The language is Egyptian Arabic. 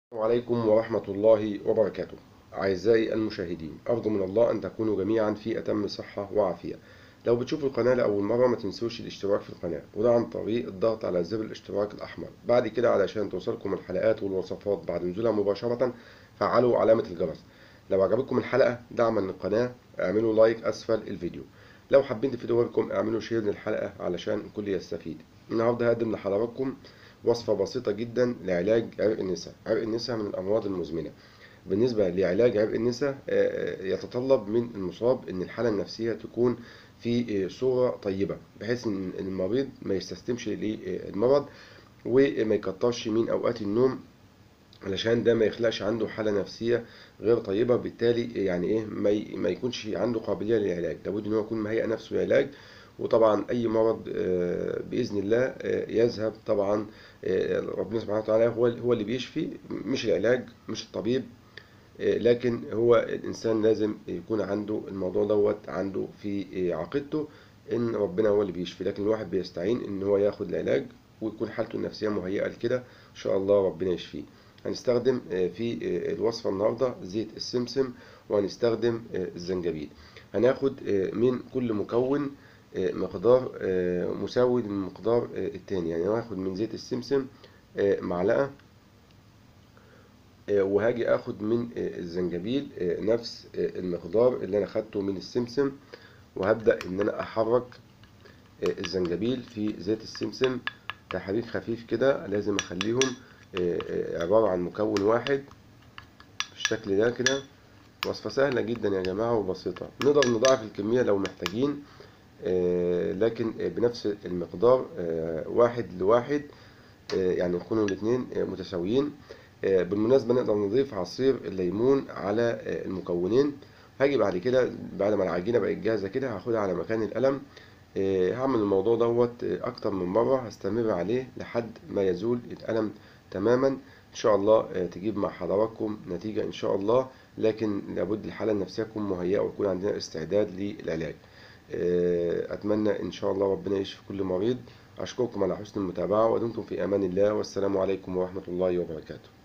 السلام عليكم ورحمة الله وبركاته أعزائي المشاهدين أرجو من الله أن تكونوا جميعا في أتم صحة وعافية لو بتشوفوا القناة لأول مرة ما تنسوش الاشتراك في القناة وده عن طريق الضغط على زر الاشتراك الأحمر بعد كده علشان توصلكم الحلقات والوصفات بعد نزولها مباشرة فعلوا علامة الجرس لو عجبتكم الحلقة دعما للقناة اعملوا لايك أسفل الفيديو لو حابين تفيدوا غيركم اعملوا شير للحلقة علشان الكل يستفيد النهاردة هقدم لحضراتكم وصفة بسيطة جدا لعلاج عرق النساء عرق النساء من الأمراض المزمنة بالنسبة لعلاج عرق النساء يتطلب من المصاب أن الحالة النفسية تكون في صورة طيبة بحيث أن المريض ما يستسلمش للمرض وما يكترش من أوقات النوم علشان ده ما يخلقش عنده حالة نفسية غير طيبة بالتالي يعني ايه ما يكونش عنده قابلية للعلاج لابد ان هو يكون مهيئ نفسه للعلاج وطبعا اي مرض باذن الله يذهب طبعا ربنا سبحانه وتعالى هو هو اللي بيشفي مش العلاج مش الطبيب لكن هو الانسان لازم يكون عنده الموضوع دوت عنده في عقيدته ان ربنا هو اللي بيشفي لكن الواحد بيستعين ان هو ياخد العلاج ويكون حالته النفسيه مهيئه لكده ان شاء الله ربنا يشفيه هنستخدم في الوصفه النهارده زيت السمسم وهنستخدم الزنجبيل هناخد من كل مكون مقدار مساوي للمقدار التاني يعني هاخد من زيت السمسم معلقة وهاجي اخد من الزنجبيل نفس المقدار اللي انا خدته من السمسم وهبدأ ان انا احرك الزنجبيل في زيت السمسم تحريك خفيف كده لازم اخليهم عبارة عن مكون واحد بالشكل ده كده وصفة سهلة جدا يا جماعة وبسيطة نقدر نضاعف الكمية لو محتاجين لكن بنفس المقدار واحد لواحد يعني يكونوا الاثنين متساويين بالمناسبة نقدر نضيف عصير الليمون على المكونين هاجي بعد كده بعد ما العجينة بقت جاهزة كده هاخدها على مكان القلم هعمل الموضوع دوت أكتر من مرة هستمر عليه لحد ما يزول الألم تماما إن شاء الله تجيب مع حضراتكم نتيجة إن شاء الله لكن لابد الحالة النفسية تكون مهيئة ويكون عندنا استعداد للعلاج أتمنى إن شاء الله ربنا يشفي كل مريض أشكركم على حسن المتابعة ودمتم في أمان الله والسلام عليكم ورحمة الله وبركاته